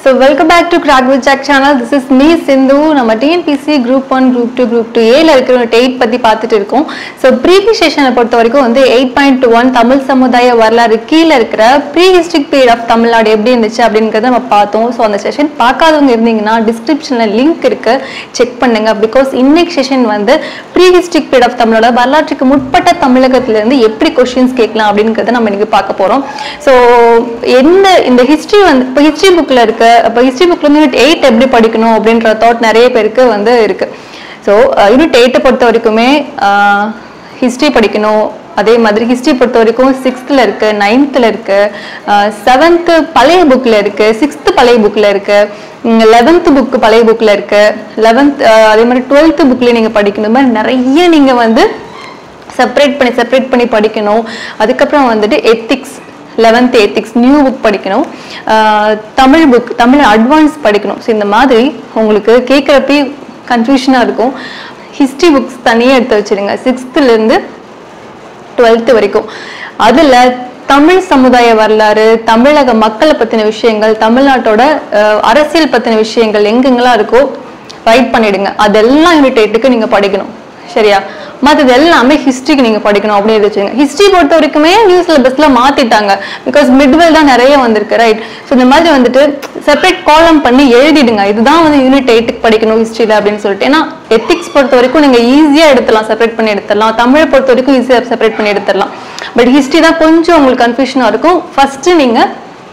so welcome back to crack with jack channel this is me Sindhu நம்ம TNPSC group one group two group two ஏல இருக்கிற eight பற்றி பார்த்துட்டு இருக்கோம் so privy செஷனை பொறுத்த வரைக்கும் வந்து eight point two one Tamil சமுதாய வரலாறு கீழே இருக்கிற prehistoric period of Tamil Nadu எப்படி இருந்துச்சு அப்படிங்கிறத நம்ம பார்த்தோம் ஸோ அந்த செஷன் பார்க்காதவங்க இருந்தீங்கன்னா டிஸ்கிரிப்ஷனில் லிங்க் இருக்கு செக் பண்ணுங்க பிகாஸ் இன்னைக்கு செஷன் வந்து ப்ரீ ஹிஸ்டிக் பீரியட் ஆஃப் தமிழோட வரலாற்றுக்கு முற்பட்ட தமிழகத்திலிருந்து எப்படி கொஷின்ஸ் கேட்கலாம் அப்படிங்கிறத நம்ம இன்னைக்கு பார்க்க போகிறோம் ஸோ எந்த இந்த ஹிஸ்ட்ரி வந்து இப்போ ஹிஸ்ட்ரி புக்கில் இருக்க இப்போ ஹிஸ்ட்ரி புக்கில் வந்து யூனிட் எயிட் எப்படி படிக்கணும் அப்படின்ற தாட் நிறைய பேருக்கு வந்து இருக்கு ஸோ யூனிட் எயிட்டை பொறுத்த வரைக்குமே ஹிஸ்ட்ரி படிக்கணும் அதே மாதிரி ஹிஸ்ட்ரி பொறுத்த வரைக்கும் சிக்ஸ்த்தில் இருக்கு நைன்த்தில் இருக்கு செவன்த்து பழைய புக்கில் இருக்கு சிக்ஸ்த்து பழைய புக்கில் இருக்கு லெவன்த்து புக்கு பழைய புக்கில் இருக்கு லெவன்த் அதே மாதிரி டுவெல்த்து புக்லேயும் நீங்கள் படிக்கணும் இந்த மாதிரி நிறைய நீங்கள் வந்து செப்பரேட் பண்ணி செப்பரேட் பண்ணி படிக்கணும் அதுக்கப்புறம் வந்துட்டு ethics eleventh ethics new book படிக்கணும் ஆஹ் தமிழ் புக் தமிழ் அட்வான்ஸ் படிக்கணும் ஸோ இந்த மாதிரி உங்களுக்கு கேட்குறப்பே கன்ஃபியூஷனாக இருக்கும் ஹிஸ்ட்ரி புக்ஸ் தனியாக எடுத்து வச்சிருங்க சிக்ஸ்த்துலேருந்து டுவெல்த்து வரைக்கும் அதில் தமிழ் சமுதாய வரலாறு தமிழக மக்களை பற்றின விஷயங்கள் தமிழ்நாட்டோட அஹ், அரசியல் பற்றின விஷயங்கள் எங்கெங்கெல்லாம் இருக்கோ ரைட் பண்ணிடுங்க அதெல்லாம் யூனிட் எட்டுக்கு நீங்கள் படிக்கணும் சரியா மற்றது எல்லாமே ஹிஸ்ட்ரிக்கு நீங்கள் படிக்கணும் அப்படின்னு வச்சுங்க ஹிஸ்ட்ரி பொறுத்த வரைக்குமே நியூ சிலபஸ்ல மாத்திட்டாங்க பிகாஸ் மிட்வெல் தான் நிறைய வந்திருக்கு ரைட் ஸோ இந்த மாதிரி வந்துட்டு செப்பரேட் காலம் பண்ணி எழுதிடுங்க இதுதான் வந்து யூனிட் எயிட்டுக்கு படிக்கணும் ஹிஸ்ட்ரியில் அப்படின்னு சொல்லிட்டு ஏன்னா எத்திக்ஸ் பொறுத்த வரைக்கும் நீங்கள் ஈஸியாக எடுத்துடலாம் செப்பரேட் பண்ணி எடுத்துடலாம் தமிழை பொறுத்த வரைக்கும் ஈஸியாக செப்பரேட் பண்ணி எடுத்துடலாம் பட் ஹிஸ்ட்ரி தான் கொஞ்சம் உங்களுக்கு கன்ஃபியூஷனாக இருக்கும் ஃபர்ஸ்ட் நீங்கள்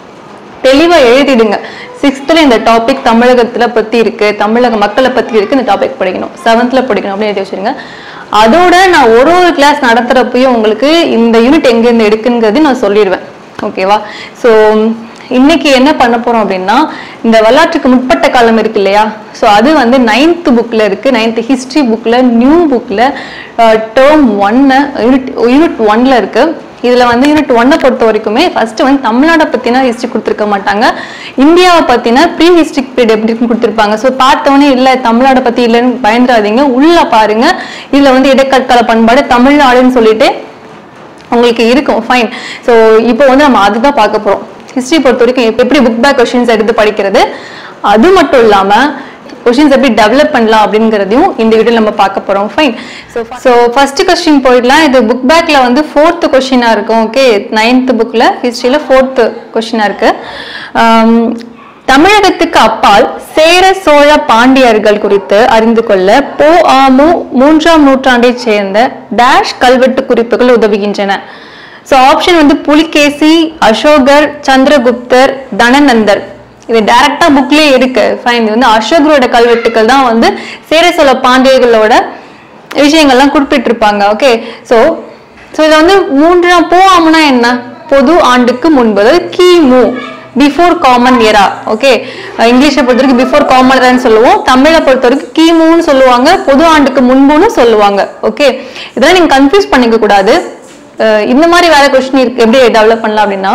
தெளிவா எழுதிடுங்க சிக்ஸ்த்ல இந்த டாபிக் தமிழகத்துல பத்தி இருக்கு தமிழக மக்களை பத்தி இருக்கு இந்த டாபிக் படிக்கணும் செவன்த்ல படிக்கணும் அப்படின்னு எழுதி வச்சிருங்க அதோட நான் ஒரு ஒரு கிளாஸ் நடத்துறப்பயும் உங்களுக்கு இந்த யூனிட் எங்க இருந்து எடுக்குங்கிறது நான் சொல்லிடுவேன் ஓகேவா ஸோ இன்னைக்கு என்ன பண்ண போறோம் அப்படின்னா இந்த வரலாற்றுக்கு முற்பட்ட காலம் இருக்கு இல்லையா ஸோ அது வந்து நைன்த் புக்ல இருக்கு நைன்த் ஹிஸ்டரி புக்ல நியூ புக்ல டேர்ம் ஒன்னு யூனிட் யூனிட் ஒன்ல இருக்கு இதுல வந்து யூனிட் ஒன்னை பொறுத்த வரைக்குமே ஃபர்ஸ்ட் வந்து தமிழ்நாடை பத்தின ஹிஸ்டரி கொடுத்துருக்க மாட்டாங்க இந்தியாவை பத்தின ப்ரீ ஹிஸ்டிக் பீரியட் எப்படி இருக்குன்னு கொடுத்துருப்பாங்க ஸோ பார்த்தவொடனே இல்ல தமிழ்நாடை பத்தி இல்லைன்னு பயந்துடாதீங்க உள்ள பாருங்க இதுல வந்து இடைக்கற்கால பண்பாடு தமிழ்நாடுன்னு சொல்லிட்டு உங்களுக்கு இருக்கும் ஃபைன் ஸோ இப்போ வந்து நம்ம அதுதான் பார்க்க போறோம் ஹிஸ்டரி பொறுத்த வரைக்கும் எப்ப- எப்படி புக் பேக் கொஷின்ஸ் எடுத்து படிக்கிறது அது மட்டும் இல்லாம கொஷின்ஸ் எப்படி டெவலப் பண்ணலாம் அப்படிங்கிறதையும் இந்த வீடியோ நம்ம பார்க்க போறோம் fine so so first question போயிடலாம் இது புக் பேக்ல வந்து ஃபோர்த்து கொஸ்டினா இருக்கும் ஓகே நைன்த் புக்ல ஹிஸ்டரியில ஃபோர்த்து கொஸ்டினா இருக்கு ஆம், தமிழகத்துக்கு அப்பால் சேர சோழ பாண்டியர்கள் குறித்து அறிந்து கொள்ள போ ஆமு மூன்றாம் நூற்றாண்டைச் சேர்ந்த டேஷ் கல்வெட்டு குறிப்புகள் உதவுகின்றன ஸோ ஆப்ஷன் வந்து புலிகேசி அசோகர் சந்திரகுப்தர் தனநந்தர் இது டைரக்டா புக்லயே இருக்கு ஃபைன் இது வந்து அசோகரோட கல்வெட்டுக்கள் தான் வந்து சேர சோழ பாண்டியர்களோட விஷயங்கள்லாம் குறிப்பிட்டிருப்பாங்க ஓகே ஸோ ஸோ இதை வந்து மூன்றாம் போ ஆமுனா என்ன பொது ஆண்டுக்கு முன்பு அதாவது கிமு பிஃபோர் காமன் எரா ஓகே இங்கிலீஷை பொறுத்த வரைக்கும் பிஃபோர் காமன் எரான்னு சொல்லுவோம் தமிழை பொறுத்த வரைக்கும் கிமுன்னு சொல்லுவாங்க பொது ஆண்டுக்கு முன்புன்னு சொல்லுவாங்க ஓகே இதெல்லாம் நீங்க கன்ஃபியூஸ் பண்ணிக்க கூடாது அஹ் இந்த மாதிரி வேற கொஸ்டின் எப்படி டெவலப் பண்ணலாம் அப்படின்னா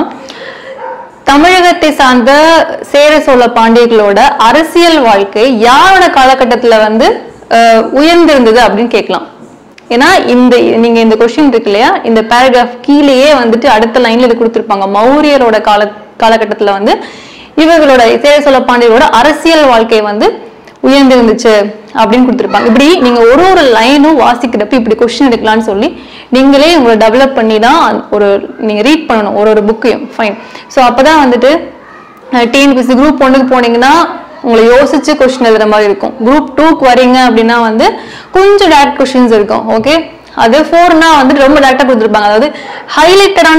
தமிழகத்தை சார்ந்த சேர சோழ பாண்டியர்களோட அரசியல் வாழ்க்கை யாரோட காலகட்டத்துல வந்து அஹ், உயர்ந்திருந்தது அப்படின்னு கேட்கலாம் ஏன்னா இந்த நீங்க இந்த கொஸ்டின் இருக்கு இல்லையா இந்த பேராகிராஃப் கீழேயே வந்துட்டு அடுத்த லைன்ல இது கொடுத்திருப்பாங்க மௌரியரோட கால காலகட்டத்துல வந்து இவர்களோட சேர சோழ பாண்டியர்களோட அரசியல் வாழ்க்கை வந்து உயர்ந்திருந்துச்சு அப்படின்னு கொடுத்துருப்பாங்க இப்படி நீங்க ஒரு ஒரு லைனும் வாசிக்கிறப்ப இப்படி கொஸ்டின் எடுக்கலாம்னு சொல்லி நீங்களே உங்களை டெவலப் பண்ணி தான் ஒரு நீங்க ரீட் பண்ணணும் ஒரு ஒரு புக்கையும் ஃபைன் ஸோ அப்பதான் வந்துட்டு டிஎன்பிசி குரூப் ஒன்றுக்கு போனீங்கன்னா உங்களை யோசிச்சு கொஸ்டின் எழுதுற மாதிரி இருக்கும் குரூப் டூக்கு வரீங்க அப்படின்னா வந்து கொஞ்சம் டேரக்ட் கொஸ்டின்ஸ் இருக்கும் ஓகே அது ஃபோர்னா வந்து ரொம்ப டேரக்டாக கொடுத்துருப்பாங்க அதாவது ஹைலைட்டடான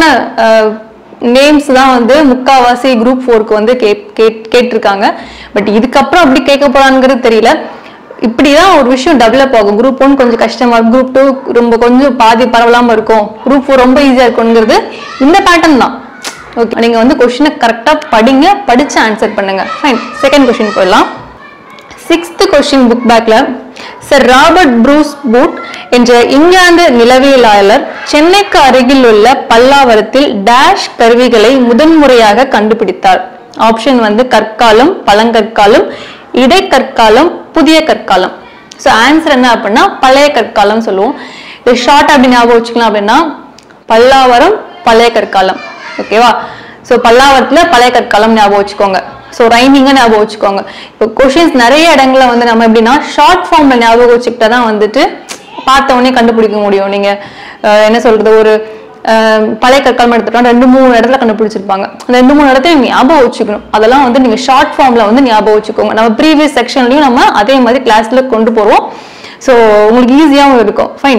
நேம்ஸ் தான் வந்து முக்காவாசி குரூப் ஃபோருக்கு வந்து கேட் கேட் கேட்டிருக்காங்க பட் இதுக்கப்புறம் அப்படி கேட்க போறாங்கிறது தெரியல இப்படிதான் ஒரு விஷயம் டெவலப் ஆகும் குரூப் ஒன் கொஞ்சம் கஷ்டமா இருக்கும் குரூப் டூ ரொம்ப கொஞ்சம் பாதி பரவலாம இருக்கும் குரூப் ஃபோர் ரொம்ப ஈஸியா இருக்குங்கிறது இந்த பேட்டர்ன் தான் ஓகே நீங்க வந்து கொஸ்டினை கரெக்டா படிங்க படிச்சு ஆன்சர் பண்ணுங்க ஃபைன் செகண்ட் கொஸ்டின் போயிடலாம் சிக்ஸ்த் கொஸ்டின் புக் பேக்ல சர் ராபர்ட் ப்ரூஸ் பூட் என்ற இங்கிலாந்து நிலவியலாளர் சென்னைக்கு அருகில் உள்ள பல்லாவரத்தில் டேஷ் கருவிகளை முதன்முறையாக கண்டுபிடித்தார் ஆப்ஷன் வந்து கற்காலம் பழங்கற்காலம் இடைக்கற்காலம் புதிய கற்காலம் ஸோ ஆன்சர் என்ன அப்படின்னா பழைய கற்காலம் சொல்லுவோம் இது ஷார்ட் அப்படி ஞாபகம் வச்சுக்கலாம் அப்படின்னா பல்லாவரம் பழைய கற்காலம் ஓகேவா ஸோ பல்லாவரத்துல பழைய கற்காலம் ஞாபகம் வச்சுக்கோங்க ஸோ ரைமிங்கா ஞாபகம் வச்சுக்கோங்க இப்போ கொஷின்ஸ் நிறைய இடங்கள்ல வந்து நம்ம எப்படின்னா ஷார்ட் ஃபார்ம்ல ஞாபகம் வச்சுக்கிட்டா தான் வந்துட்டு பார்த்த உடனே கண்டுபிடிக்க முடியும் நீங்க அஹ், என்ன சொல்றது ஒரு அஹ், பழைய கற்காலம் எடுத்துட்டோம் ரெண்டு மூணு இடத்துல கண்டுபிடிச்சிருப்பாங்க அந்த ரெண்டு மூணு இடத்துல நீங்க ஞாபகம் வச்சுக்கணும் அதெல்லாம் வந்து நீங்க ஷார்ட் ஃபார்ம்ல வந்து ஞாபகம் வச்சுக்கோங்க நம்ம ப்ரீவியஸ் செக்ஷன்லயும் நம்ம அதே மாதிரி கிளாஸ்ல கொண்டு போறோம் ஸோ உங்களுக்கு ஈஸியாகவும் இருக்கும் ஃபைன்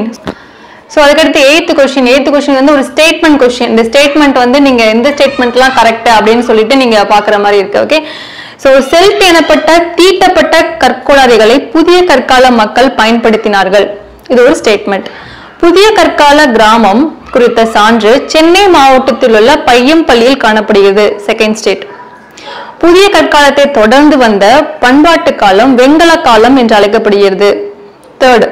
ஸோ அதுக்கடுத்து எய்த்து கொஸ்டின் எய்த்து கொஸ்டின் வந்து ஒரு ஸ்டேட்மெண்ட் கொஸ்டின் இந்த ஸ்டேட்மெண்ட் வந்து நீங்க எந்த ஸ்டேட்மெண்ட்லாம் கரெக்ட் அப்படின்னு சொல்லிட்டு நீங்க பாக்குற மாதிரி இருக்கு ஓகே ஸோ செல்ஃப் எனப்பட்ட தீட்டப்பட்ட கற்கொடாரிகளை புதிய கற்கால மக்கள் பயன்படுத்தினார்கள் இது ஒரு ஸ்டேட்மெண்ட் புதிய கற்கால கிராமம் குறித்த சான்று சென்னை மாவட்டத்தில் உள்ள பையம்பள்ளியில் காணப்படுகிறது செகண்ட் ஸ்டேட் புதிய கற்காலத்தை தொடர்ந்து வந்த பண்பாட்டு காலம் வெண்கல காலம் என்று அழைக்கப்படுகிறது தேர்ட்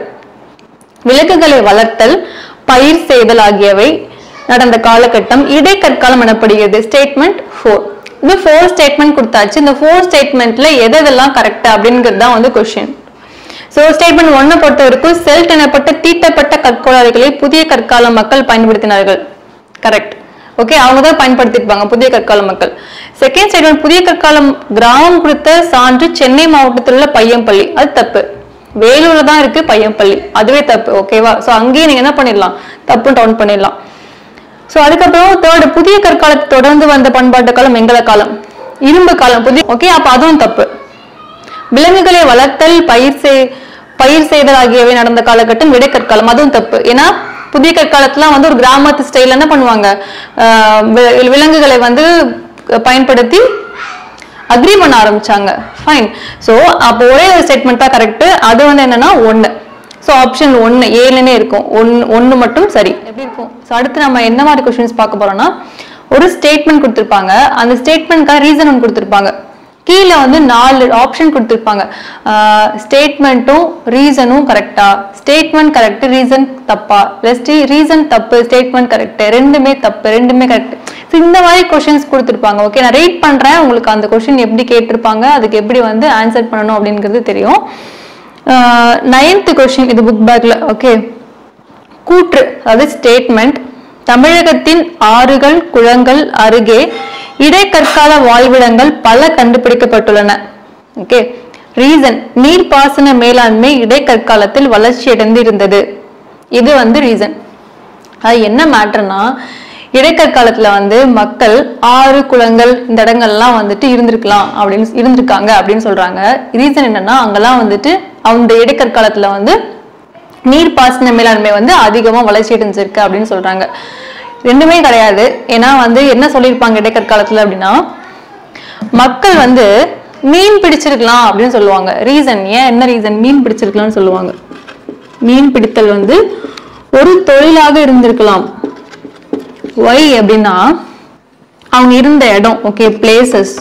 விலங்குகளை வளர்த்தல் பயிர் செய்தல் ஆகியவை நடந்த காலகட்டம் இடைக்கற்காலம் எனப்படுகிறது ஸ்டேட்மெண்ட் ஃபோர் இது ஃபோர் ஸ்டேட்மெண்ட் கொடுத்தாச்சு இந்த ஃபோர் ஸ்டேட்மெண்ட்ல எது எதெல்லாம் கரெக்ட் அப்படிங்கிறது தான் வந்து கொஸ்டின் ஸோ ஸ்டேட்மெண்ட் ஒன்னை பொறுத்த வரைக்கும் செல்ட் எனப்பட்ட தீட்டப்பட்ட கற்கோளாறுகளை புதிய கற்கால மக்கள் பயன்படுத்தினார்கள் கரெக்ட் ஓகே அவங்க தான் பயன்படுத்திருப்பாங்க புதிய கற்கால மக்கள் செகண்ட் ஸ்டேட்மெண்ட் புதிய கற்காலம் கிராமம் குறித்த சான்று சென்னை மாவட்டத்தில் உள்ள பையம்பள்ளி அது தப்பு வேலூர்ல தான் இருக்கு பையம்பள்ளி அதுவே தப்பு ஓகேவா ஸோ அங்கேயே நீங்க என்ன பண்ணிடலாம் தப்புன்னு டவுன் பண்ணிடலாம் ஸோ அதுக்கப்புறம் தேர்டு புதிய கற்காலத்தை தொடர்ந்து வந்த பண்பாட்டு காலம் வெங்கல காலம் இரும்பு காலம் புதிய ஓகே அப்ப அதுவும் தப்பு விலங்குகளை வளர்த்தல் பயிர் செய் பயிர் செய்தல் ஆகியவை நடந்த காலகட்டம் இடைக்கற்காலம் அதுவும் தப்பு ஏன்னா புதிய கற்காலத்துல வந்து ஒரு கிராமத்து ஸ்டைல் என்ன பண்ணுவாங்க ஆஹ் வி- விலங்குகளை வந்து பயன்படுத்தி அக்ரி பண்ண ஆரம்பிச்சாங்க ஃபைன் ஸோ அப்போ ஒரே ஒரு ஸ்டேட்மெண்ட் தான் கரெக்ட் அது வந்து என்னன்னா ஒன்று ஸோ ஆப்ஷன் ஒன்று ஏழுனே இருக்கும் ஒன்று ஒன்று மட்டும் சரி எப்படி இருக்கும் ஸோ அடுத்து நம்ம என்ன மாதிரி கொஸ்டின்ஸ் பார்க்க போறோம்னா ஒரு ஸ்டேட்மெண்ட் கொடுத்துருப்பாங்க அந்த ஸ்டேட்மெண்ட்காக ரீசன் ஒன்று கொடுத்துருப்பாங்க கீழே வந்து நாலு ஆப்ஷன் கொடுத்துருப்பாங்க ஸ்டேட்மெண்ட்டும் ரீசனும் கரெக்டா ஸ்டேட்மெண்ட் கரெக்ட் ரீசன் தப்பா இல்லை ரீசன் தப்பு ஸ்டேட்மெண்ட் கரெக்ட் ரெண்டுமே தப்பு ரெண்டுமே கரெக்ட் ஸோ இந்த மாதிரி கொஷின்ஸ் கொடுத்துருப்பாங்க ஓகே நான் ரீட் பண்றேன் உங்களுக்கு அந்த கொஷின் எப்படி கேட்டிருப்பாங்க அதுக்கு எப்படி வந்து ஆன்சர் பண்ணணும் அப்படிங்கிறது தெரியும் நைன்த் கொஷின் இது புக் பேக்ல ஓகே கூற்று அதாவது ஸ்டேட்மெண்ட் தமிழகத்தின் ஆறுகள் குளங்கள் அருகே இடைக்கற்கால வாழ்விடங்கள் பல கண்டுபிடிக்கப்பட்டுள்ளன ஓகே ரீசன் நீர்ப்பாசன மேலாண்மை இடைக்கற்காலத்தில் வளர்ச்சியடைந்து இருந்தது இது வந்து ரீசன் அது என்ன மேட்டர்னா இடைக்கற்காலத்துல வந்து மக்கள் ஆறு குளங்கள் இந்த இடங்கள்லாம் வந்துட்டு இருந்திருக்கலாம் அப்படின்னு இருந்திருக்காங்க அப்படின்னு சொல்றாங்க ரீசன் என்னன்னா அங்கெல்லாம் வந்துட்டு அந்த இடைக்கற்காலத்துல வந்து நீர்ப்பாசன மேலாண்மை வந்து அதிகமா வளர்ச்சி அடைஞ்சிருக்கு அப்படின்னு சொல்றாங்க ரெண்டுமே கிடையாது ஏன்னா வந்து என்ன சொல்லியிருப்பாங்க இடைக்கற்காலத்துல அப்படின்னா மக்கள் வந்து மீன் பிடிச்சிருக்கலாம் அப்படின்னு சொல்லுவாங்க ரீசன் ஏன் என்ன ரீசன் மீன் பிடிச்சிருக்கலாம்னு சொல்லுவாங்க மீன் பிடித்தல் வந்து ஒரு தொழிலாக இருந்திருக்கலாம் ஒய் அப்படின்னா அவங்க இருந்த இடம் ஓகே பிளேசஸ்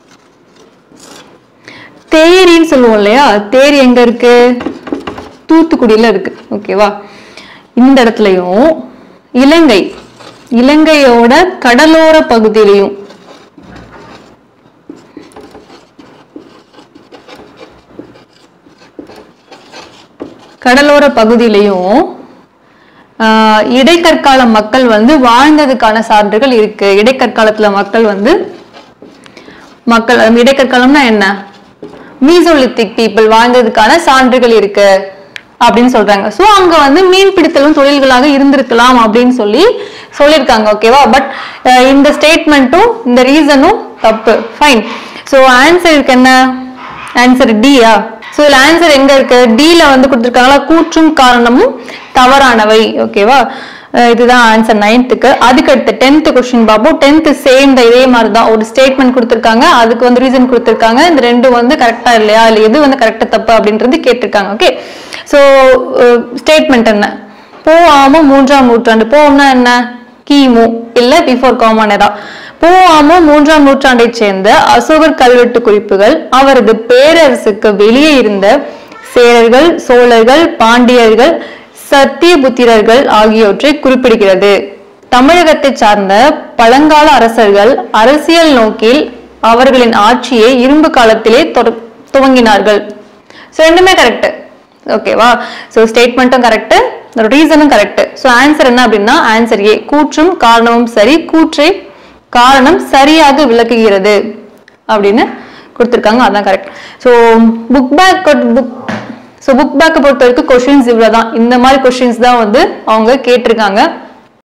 தேரின்னு சொல்லுவோம் இல்லையா தேரி எங்க இருக்கு தூத்துக்குடியில இருக்கு ஓகேவா இந்த இடத்துலயும் இலங்கை இலங்கையோட கடலோர பகுதியிலையும் கடலோர பகுதியிலையும் ஆஹ், இடைக்கற்கால மக்கள் வந்து வாழ்ந்ததுக்கான சான்றுகள் இருக்கு இடைக்கற்காலத்துல மக்கள் வந்து மக்கள் அஹ், இடைக்கற்காலம்னா என்ன மீசோலித்திக் பீப்புள் வாழ்ந்ததுக்கான சான்றுகள் இருக்கு அப்படின்னு சொல்றாங்க சோ அங்க வந்து மீன் பிடித்தலும் தொழில்களாக இருந்திருக்கலாம் அப்படின்னு சொல்லி சொல்லியிருக்காங்க ஓகேவா பட் இந்த ஸ்டேட்மெண்ட்டும் இந்த ரீசனும் தப்பு ஃபைன் சோ ஆன்சர் இருக்கு என்ன ஆன்சர் டியா சோ இதுல ஆன்சர் எங்க இருக்கு டில வந்து கொடுத்திருக்காங்களா கூற்றும் காரணமும் தவறானவை ஓகேவா அஹ் இதுதான் ஆன்சர் நைன்த்துக்கு அதுக்கு அடுத்து டென்த் கொஸ்டின் பார்ப்போம் டென்த் சேம் இதே மாதிரி தான் ஒரு ஸ்டேட்மெண்ட் கொடுத்திருக்காங்க அதுக்கு வந்து ரீசன் கொடுத்திருக்காங்க இந்த ரெண்டும் வந்து கரெக்டா இல்லையா இல்ல எது வந்து கரெக்டா தப்பு அப்படின்றது கேட்டிருக்காங்க ஓகே ஸோ ஸ்டேட்மெண்ட் என்ன போஆம மூன்றாம் நூற்றாண்டு போம்னா என்ன கிமு இல்ல பிஃபோர் காமன் எரா போஆம மூன்றாம் நூற்றாண்டைச் சேர்ந்த அசோகர் கல்வெட்டு குறிப்புகள் அவரது பேரரசுக்கு வெளியே இருந்த சேரர்கள் சோழர்கள் பாண்டியர்கள் சத்தியபுத்திரர்கள் ஆகியவற்றை குறிப்பிடுகிறது தமிழகத்தை சார்ந்த பழங்கால அரசர்கள் அரசியல் நோக்கில் அவர்களின் ஆட்சியை இரும்பு காலத்திலே தொட- துவங்கினார்கள் ஸோ ரெண்டுமே கரெக்ட் ஓகேவா ஸோ ஸ்டேட்மெண்ட்டும் கரெக்ட் ரீசனும் கரெக்ட் ஸோ ஆன்சர் என்ன அப்படின்னா ஆன்சர் ஏ கூற்றும் காரணமும் சரி கூற்றை காரணம் சரியாக விளக்குகிறது அப்படின்னு கொடுத்துருக்காங்க அதான் correct so book back book so book பேக்கை பொறுத்த வரைக்கும் கொஷின்ஸ் இவ்வளோ தான் இந்த மாதிரி கொஷின்ஸ் தான் வந்து அவங்க கேட்டிருக்காங்க